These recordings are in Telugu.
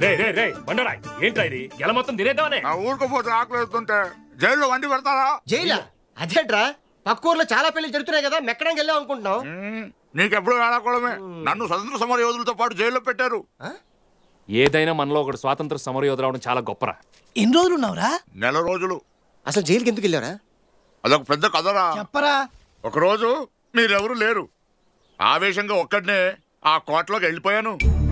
రే రే రే బండరాయ్ ఏంట్రా ఇది గెల మొత్తం తినేద్దామనే ఆ ఊరుకోపోతే ఆకలి వేస్తుంటే జైల్లో వండి పెడతారా జైలా అదేంట్రా పక్క ఊర్లో చాలా పెళ్లి జరుగుతున్నాయి కదా మెక్కడానికి వెళ్ళాం అనుకుంటున్నాం మ్మ్. నీకెప్పుడు వేళాకోవడమే నన్ను స్వతంత్ర సమర యోధులతో పాటు జైల్లో పెట్టారు ఏదైనా మనలో ఒకటి స్వాతంత్ర సమరయోధులు రావడం చాలా గొప్పరా ఎన్ని రోజులు ఉన్నావురా నెల రోజులు అసలు జైలుకి ఎందుకు వెళ్ళారా అదొక పెద్ద కథరా చెప్పరా ఒకరోజు మీరెవరు లేరు ఆవేశంగా ఒక్కడనే ఆ కోటలోకి వెళ్ళిపోయాను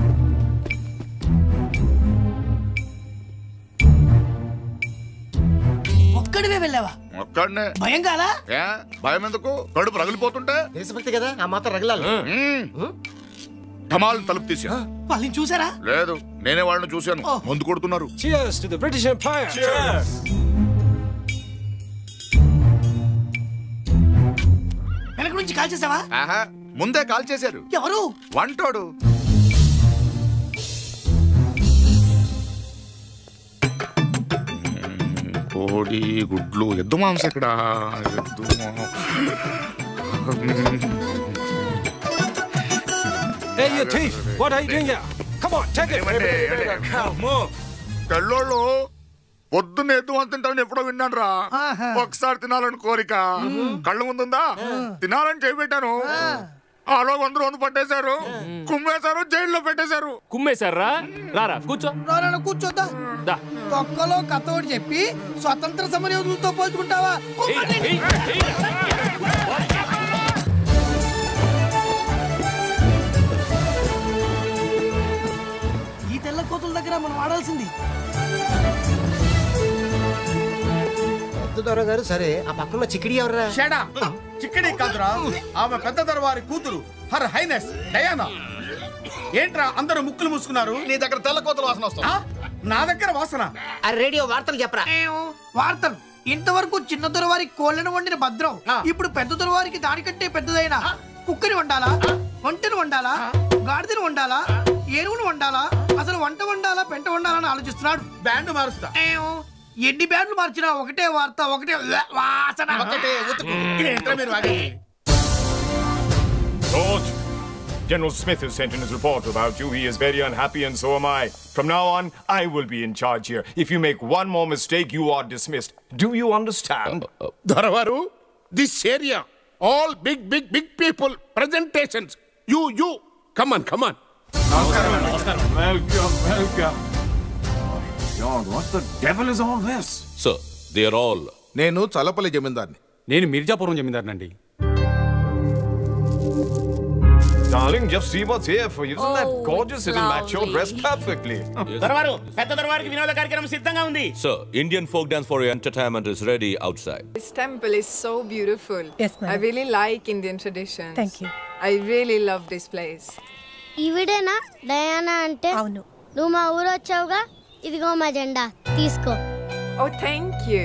ఒక్కడివే వెళ్ళావా ఒక్కడనే భయం కాలా ఏ భయం ఎందుకు కడుపు రగిలిపోతుంటే దేశభక్తి కదా ఆ మాత్రం రగలాలి మ్మ్. ఢమాల్ని తలుపు తీసా వాళ్ళని చూసారా లేదు నేనే వాళ్ళని చూశాను ముందు కొడుతున్నారు Cheers to the British Empire. వెనక నుంచి కాల్ చేసావా ఆహా ముందే కాల్ చేశారు ఎవరు వంటోడు మ్మ్. కోడి గుడ్లు ఎద్దు మాంసం ఇక్కడ ఎద్దు మా- Hey, you thief! What are you doing here? Come on, take it. ఏమండి, ఏమండి? తెల్లోళ్ళు పొద్దున్న ఎద్దు అని తింటామని ఎప్పుడో విన్నాను రా ఆహా. ఒకసారి తినాలని కోరిక కళ్ళు ముందుందా తినాలని చేపెట్టాను ఆలో అందరూ వంద పట్టేశారు కుమ్మేశారు జైల్లో పెట్టేశారు కుమ్మేశారా రారా కూర్చో రానా కూర్చోద్దా దా తొక్కలో కథోటి చెప్పి స్వతంత్ర సమరయోధులతో పోల్చుకుంటావా కుమ్మని. ఏయ్, ఏయ్, ఏయ్. ఈ తెల్ల కోతుల దగ్గర మనం ఆడాల్సింది పెద్ద దొర గారు సరే ఆ పక్కన చిక్కిడి ఎవర్రా షడా చిక్కడి కాదురా ఆమె పెద్ద దొరవారి కూతురు హర్ హైనెస్ డయానా ఏంట్రా అందరూ ముక్కులు మూసుకున్నారు నీ దగ్గర తెల్ల కోతలు వాసన వస్తుంది ఆ? నా దగ్గర వాసన ఆ రేడియో వార్తలు చెప్పరా ఏం? వార్తలు ఇంతవరకు చిన్న దొరవారి కోళ్ళను వండిన భద్రం ఆ. ఇప్పుడు పెద్ద దొరవారికి దానికంటే పెద్దదైన కుక్కని వండాలా వంటను వండాలా గాడిదను వండాలా ఎరువును వండాలా అసలు వంట వండాలా పెంట వండాలా అని ఆలోచిస్తున్నాడు బ్యాండ్ మారుస్తా ఏం? ఎన్ని బ్యాండ్లు మార్చినా ఒకటే వార్త ఒకటే వాసన ఒకటే ఉతుకు ఏంట్రా మీరు వాగేది? George, General Smith has sent in his report about you. He is very unhappy, and so am I. From now on, I will be in charge here. If you make one more mistake, you are dismissed. Do you understand? దొరవారు this area all big big big people presentations you you come on come on Welcome, welcome. God, what the devil is all this? Sir, they are all. నేను చలపల్లి జమీందార్ని నేను Mirzapuram జమీందారునండి Darling, just see what's here for you. Isn't that gorgeous? It'll match your dress perfectly. దొరవారు పెద్ద దొరవారికి వినోద కార్యక్రమం సిద్ధంగా ఉంది Sir, Indian folk dance for your entertainment is ready outside. This temple is so beautiful. Yes, ma'am. I really like Indian traditions. Thank you. I really love this place. ఈవిడేనా డయానా అంటే అవును నువ్వు మా ఊరు వచ్చావుగా ఇదిగో మా జెండా తీసుకో Oh, thank you.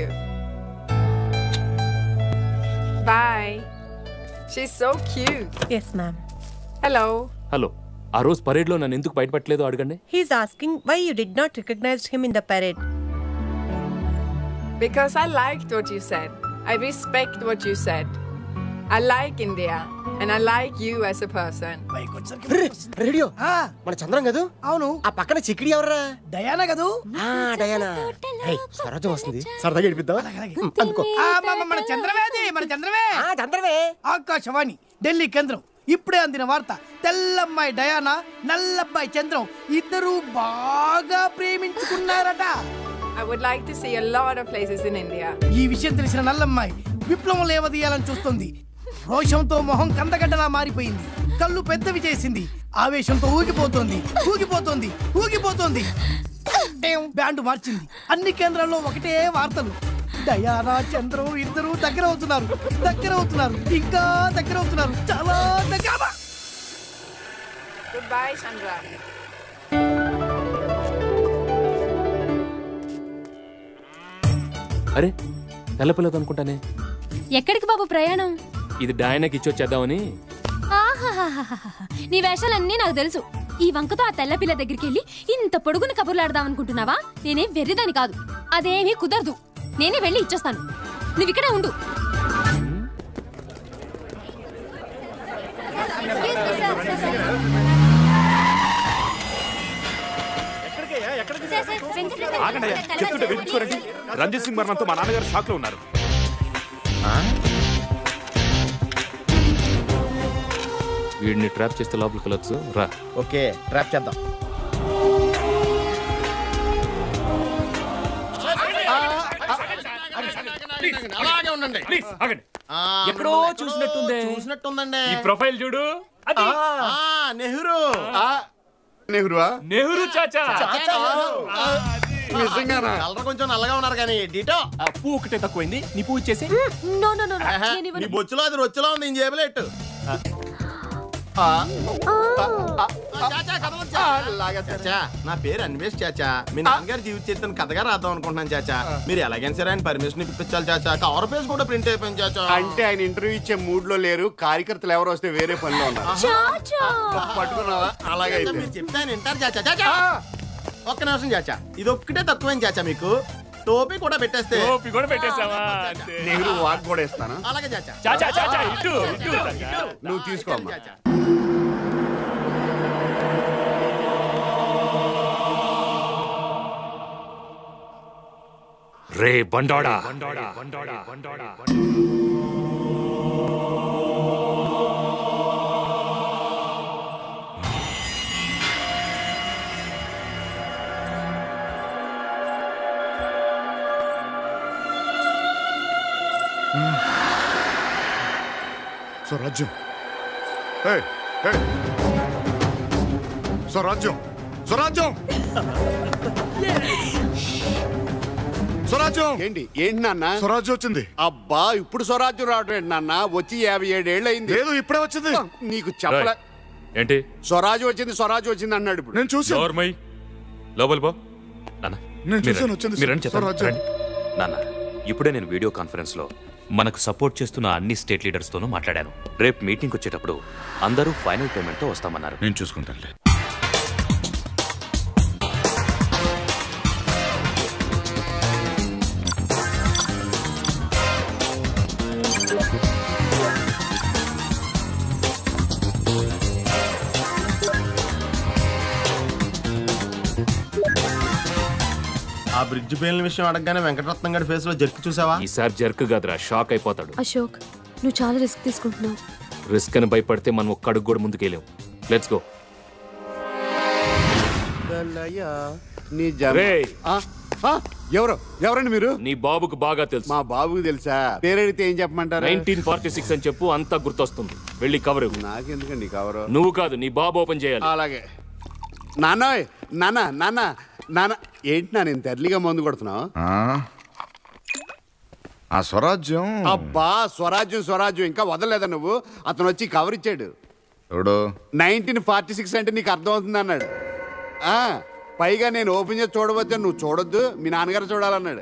Bye. She's so cute. Yes ma'am Hello. Hello ఆ రోజు పరేడ్లో నన్ను ఎందుకు బయటపట్టలేదు అడగండి he's asking why you did not recognise him in the parade Because I liked what you said. I respect what you said. I like India. And I like you as a person. Radio ఆ, మన చంద్రం కదూ అవును ఆ పక్కన చిక్కిడి ఎవర్రా డయానా కదూ ఆ, డయానా ఏయ్, సరోజం వస్తుంది సరదాగా గడిపిద్దాం అనుకో ఆ, మ- మ- మన చంద్రవేది మన చంద్రవే ఆ, చంద్రమే ఆకాశవాణి ఢిల్లీ కేంద్రం ఇప్పుడే అందిన వార్త తెల్లమ్మాయి డయానా నల్లబ్బాయి చంద్రం ఇద్దరు బాగా ప్రేమించుకున్నారట I would like to see a lot of places in India. ఈ విషయం తెలిసిన నల్లమ్మాయి విప్లవం లేవదీయాలని చూస్తుంది రోషంతో మొహం కందగడ్డలా మారిపోయింది కళ్ళు పెద్దవి చేసింది ఆవేశంతో ఊగిపోతోంది ఊగిపోతోంది ఊగిపోతోంది ఏం, బ్యాండు మార్చింది అన్ని కేంద్రాల్లో ఒకటే వార్తలు డయానా చంద్రం ఇద్దరు దగ్గర అవుతున్నారు దగ్గర అవుతున్నారు ఇంకా దగ్గర అవుతున్నారు చాలా దగ్గర Goodbye, Chandra. అరే తెల్లపిల్లదు అనుకుంటానే ఎక్కడికి బాబు ప్రయాణం ఇది డయానాకి ఇచ్చొచ్చేద్దామని ఆహాహాహాహా. నీ వేషాలన్నీ నాకు తెలుసు ఈ వంకతో ఆ తెల్ల పిల్ల దగ్గరికి వెళ్ళి ఇంత పొడుగున కబుర్లాడదాం అనుకుంటున్నావా నేనేం వెర్రిదాని కాదు అదేమీ కుదరదు నేనే వెళ్ళి ఇచ్చేస్తాను నువ్వు ఇక్కడే ఉండు ఆగండి అయ్యా, చెప్తుంటే వినిపించుకోరండి రంజిత్ సింగ్ మరణంతో మా నాన్నగారు షాక్ లో ఉన్నారు వీడిని ట్రాప్ చేస్తే లోపలికి వెళ్ళొచ్చు రా ఓకే ట్రాప్ చేద్దాం అలాగే ఉండండి ప్లీజ్ ఆగండి ఆ, ఎక్కడో చూసినట్టుందే. చూసినట్టుందండి ఈ ప్రొఫైల్ చూడు అది ఆ, నెహ్రూ నెహ్రూవా నెహ్రూ చాచా నిజంగానా కలర్ కొంచెం నల్లగా ఉన్నారు కానీ డిటో ఆ పువ్వు ఒకటే తక్కువైంది నీ పువ్వు ఇచ్చేసి నో నో నో ఆహా, నీ బొచ్చులో అది రొచ్చులో ఉంది నేను జేబులెట్టు చాచా నా పేరు అన్వేష్ చాచా మీ నాన్నగారు జీవిత చరిత్రను కథగా రాద్దాం అనుకుంటున్నాను చాచా మీరు ఎలాగైనా సరే ఆయన పర్మిషన్ ఇప్పించాలి చాచా కవర్ పేజ్ కూడా ప్రింట్ అయిపోయింది చాచా అంటే ఆయన ఇంటర్వ్యూ ఇచ్చే మూడ్ లో లేరు కార్యకర్తలు ఎవరు వస్తే వేరే పనిలో ఉన్నారు పట్టుకున్నావా అలాగే చాచా, అయితే మీరు చెప్తే ఆయన వింటారు చాచా చాచా ఒక్క నిమిషం చాచా ఇది ఒక్కటే తక్కువైంది చాచా మీకు టోపీ కూడా పెట్టేస్తే టోపీ కూడా పెట్టేసావా అంతే. నెహ్రూ వాక్ కూడా ఇస్తాను అలాగే చాచా చాచా చాచా ఇటు ఇటు చాచా. నువ్వు తీసుకో అమ్మా చాచా రే బండాడా స్వరాజ్యం ఏయ్, ఏయ్. స్వరాజ్యం స్వరాజ్యం స్వరాజ్యం ఏంటి ఏంటి నాన్న స్వరాజ్యం వచ్చింది అబ్బా ఇప్పుడు స్వరాజ్యం రావడం ఏంటి నాన్న వచ్చి యాభై ఏడేళ్ళు అయింది లేదు ఇప్పుడే వచ్చింది నీకు చెప్పలే ఏంటి స్వరాజ్యం వచ్చింది స్వరాజ్యం వచ్చింది అన్నాడు ఇప్పుడు నేను చూసాను నోర్మై లోపల పో నాన్న నేను మీరు చూశాను, రండి. వచ్చింది మీరు రండి చెప్తాను. స్వరాజ్యం. రండి. నాన్న ఇప్పుడే నేను వీడియో కాన్ఫరెన్స్ లో మనకు సపోర్ట్ చేస్తున్న అన్ని స్టేట్ లీడర్స్ తోనూ మాట్లాడాను రేపు మీటింగ్ వచ్చేటప్పుడు అందరూ ఫైనల్ పేమెంట్ తో వస్తామన్నారు నేను చూసుకుంటానులే ఆ బ్రిడ్జ్ పేలిన విషయం అడగగానే వెంకటరత్నం గారి ఫేస్ లో జర్క్ చూసావా ఈసారి జర్క్ కాదురా షాక్ అయిపోతాడు అశోక్ నువ్వు చాలా రిస్క్ తీసుకుంటున్నావు రిస్క్ అని భయపడితే మనం ఒక్క అడుగు కూడా ముందుకెళ్ళాం లెట్స్ గో నీ జన్మ- రేయ్. ఆ, ఆ, ఎవరు ఎవరండి మీరు నీ బాబుకు బాగా తెలుసు మా బాబుకి తెలుసా పేరెడితే ఏం చెప్పమంటారు నైన్టీన్ ఫార్టీ సిక్స్ అని చెప్పు అంతా గుర్తొస్తుంది వెళ్ళి కవర్ ఇవ్వు. నాకెందుకండి కవరు నువ్వు కాదు నీ బాబు ఓపెన్ చేయాలి అలాగే నాన్నోయ్ నాన్న నాన్న నాన్న ఏంటి నాన్న ఇంత ఎర్లీగా మందు కొడుతున్నావు ఆ? ఆ స్వరాజ్యం అబ్బా స్వరాజ్యం స్వరాజ్యం ఇంకా వదలలేదా నువ్వు అతను వచ్చి కవర్ ఇచ్చాడు ఎవడు నైన్టీన్ ఫార్టీ సిక్స్ అంటే నీకు అర్థమవుతుంది అన్నాడు ఆ, పైగా నేను ఓపెన్ చేసి చూడవద్దు నువ్వు చూడొద్దు మీ నాన్నగారు చూడాలన్నాడు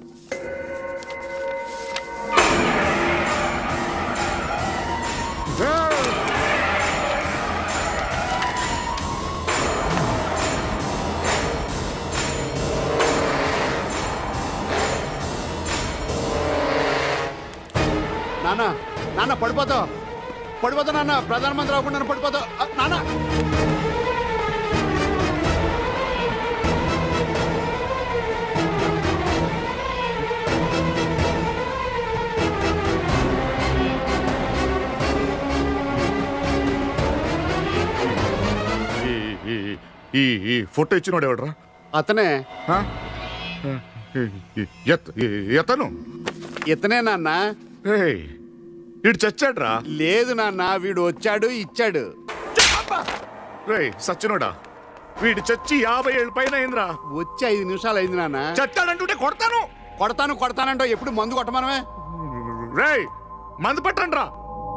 నాన్న నాన్న పడిపోతావు పడిపోతావు నాన్న ప్రధానమంత్రి అవ్వకుండా పడిపోతావు ఆ, నాన్న ఈ- ఈ- ఈ ఈ ఫోటో ఇచ్చినోడు ఎవడరా అతనే ఆ? ఈ- ఈ- ఎత్- ఈ- ఎతను ఇతనే నాన్న ఏయ్, ఇటు చచ్చాడ్రా లేదు నాన్న వీడు వచ్చాడు ఇచ్చాడు రేయ్ సచ్చినోడా వీడి చచ్చి యాభై ఏళ్ళు పైన అయిందిరా వచ్చి ఐదు నిమిషాలు అయింది నాన్న చచ్చాడంటుంటే కొడతాను కొడతాను కొడతానంటో ఎప్పుడు మందు కొట్టమనమే రేయ్ మందు పట్టండి రా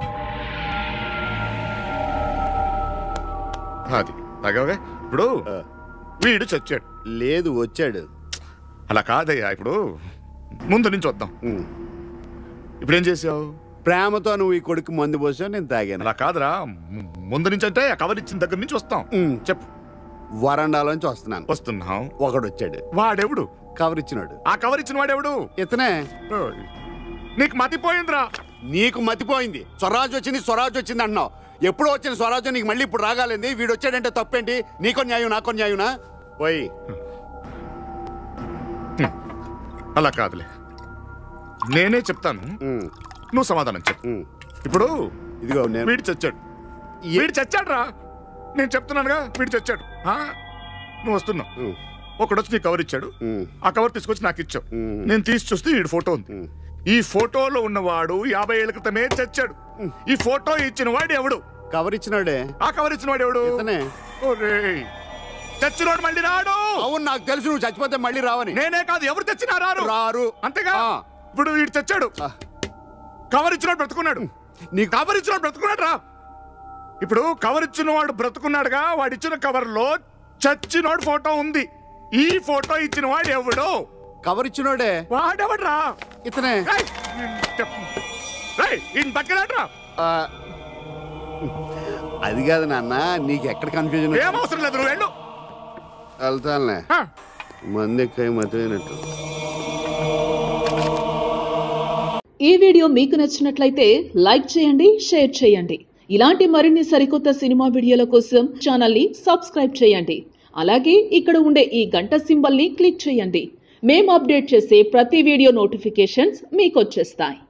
అది తగవే ఇప్పుడు వీడు చచ్చాడు లేదు వచ్చాడు అలా కాదయ్యా ఇప్పుడు ముందు నుంచి వద్దాం ఇప్పుడు ఏం చేసావు ప్రేమతో నువ్వు ఈ కొడుకు మందు పోసావు నేను తాగాను అలా కాదురా ము- ముందు నుంచి అంటే ఆ కవర్ ఇచ్చిన దగ్గర నుంచి వస్తాం చెప్పు వరండాలోంచి వస్తున్నాను వస్తున్నాం ఒకడు వచ్చాడు వాడెవడు కవర్ ఇచ్చినాడు ఆ కవర్ ఇచ్చిన వాడెవడు ఇతనే ఓయ్, నీకు మతిపోయిందిరా నీకు మతిపోయింది స్వరాజ్ వచ్చింది స్వరాజ్ వచ్చింది అంటున్నావు ఎప్పుడు వచ్చిన స్వరాజ్యం నీకు మళ్ళీ ఇప్పుడు రాగాలింది వీడు వచ్చాడంటే తప్పేంటి నీకో న్యాయం నాకో న్యాయంనా పోయి అలా కాదులే నేనే చెప్తాను నువ్వు సమాధానం చెప్పు ఇప్పుడు ఇదిగో నేను వీడు చచ్చాడు వీడు చచ్చాడు రా నేను చెప్తున్నానుగా వీడు చచ్చాడు ఆ? నువ్వు వస్తున్నావు ఒకడు వచ్చి నీ కవర్ ఇచ్చాడు ఆ కవర్ తీసుకొచ్చి నాకు ఇచ్చావు నేను తీసి చూస్తే ఈ ఫోటో ఉంది ఈ ఫోటోలో ఉన్నవాడు యాభై ఏళ్ళ క్రితమే చచ్చాడు ఈ ఫోటో ఇచ్చిన వాడు ఎవడు కవర్ ఇచ్చినాడే ఆ కవర్ ఇచ్చిన వాడు ఎవడు ఒరేయ్, చచ్చినోడు మళ్ళీ రాడు అవును నాకు తెలుసు నువ్వు చచ్చిపోతే మళ్ళీ రావని నేనే కాదు ఎవరు తెచ్చినా రారు రారు అంతేగా ఇప్పుడు వీడు చచ్చాడు కవర్ ఇచ్చినోడు బ్రతుకున్నాడు నీ కవర్ ఇచ్చినోడు బ్రతుకున్నాడు రా ఇప్పుడు కవర్ ఇచ్చిన వాడు బ్రతుకున్నాడుగా వాడు ఇచ్చిన కవర్ లో చచ్చినోడు ఫోటో ఉంది ఈ ఫోటో ఇచ్చిన వాడు ఎవడు కవర్ ఇచ్చినోడే వాడెవడ్రా ఇతనే పక్కనట్రా ఆ, అది కాదు నాన్న నీకు ఎక్కడ కన్ఫ్యూజన్ ఏం అవసరం లేదు నువ్వు వెళ్ళు వెళ్తానులే మంది ఎక్కాయి మతిపోయినట్టు ఈ వీడియో మీకు నచ్చినట్లయితే లైక్ చేయండి షేర్ చేయండి ఇలాంటి మరిన్ని సరికొత్త సినిమా వీడియోల కోసం ఛానల్ని సబ్స్క్రైబ్ చేయండి అలాగే ఇక్కడ ఉండే ఈ గంట సింబల్ని క్లిక్ చేయండి మేము అప్డేట్ చేసే ప్రతి వీడియో నోటిఫికేషన్స్ మీకు వచ్చేస్తాయి